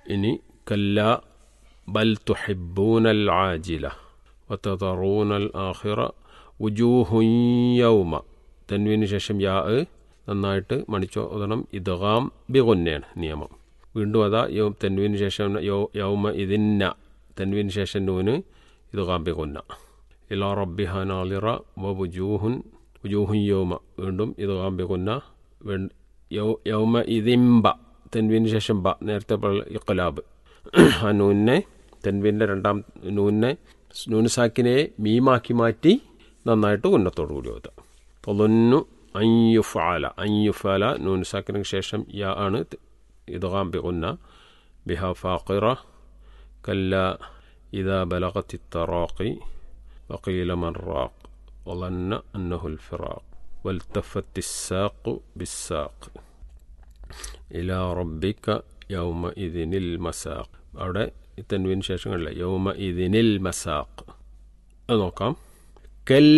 ഇനി കല്ല ബൽ തുഹിബൂനൽ ആജില വത്തതറൂനൽ ആഖിറ ഉജൂഹുൻ യൗമ തൻവീന് ശേഷം യാ നന്നായിട്ട് മണിച്ചോ ഓതണം ഇദ്ഗാം ബിഗുന്നയാണ് നിയമം വീണ്ടും അതാ യൗ തെൻവീന് ശേഷം യൗ യൗമ ഇതിന്ന തെൻവീന് ശേഷം നൂന് ഇദ്ഗാം ബിഗുന്ന ഇലാ റബ്ബിഹ നാളിറ വ വുജൂഹുൻ വുജൂഹുൻ യൗമ വീണ്ടും ഇദ്ഗാം ബിഗുന്ന വീ- യൗ- യൗമ ഇതിംബ തെൻവീന് ശേഷം ബ നേരത്തെ ഇഖലാബ് ആ നൂനെ തെൻവീൻ്റെ രണ്ടാം നൂനെ നൂന് സാക്കിനെ മീമാക്കി മാറ്റി നന്നായിട്ട് ഉന്നത്തോടു കൂടി ഓതുക തൊലന്നു അയ്യുഫാല അയ്യുഫാല നൂൻ സാക്കിന് ശേഷം യാ ആണ് ഇദ്ഗാം ബിഗുന്ന ബിഹ ഫാഖിറ കല്ല إذا بلغت التراقي وقيل من راق وظن أنه الفراق والتفت الساق بالساق إلى ربك يومئذ المساق അവിടെ ഈ തെൻവീന് ശേഷങ്ങളില്ല യൗമ ഇതിനിൽ മസാഖ് അത് നോക്കാം കൽ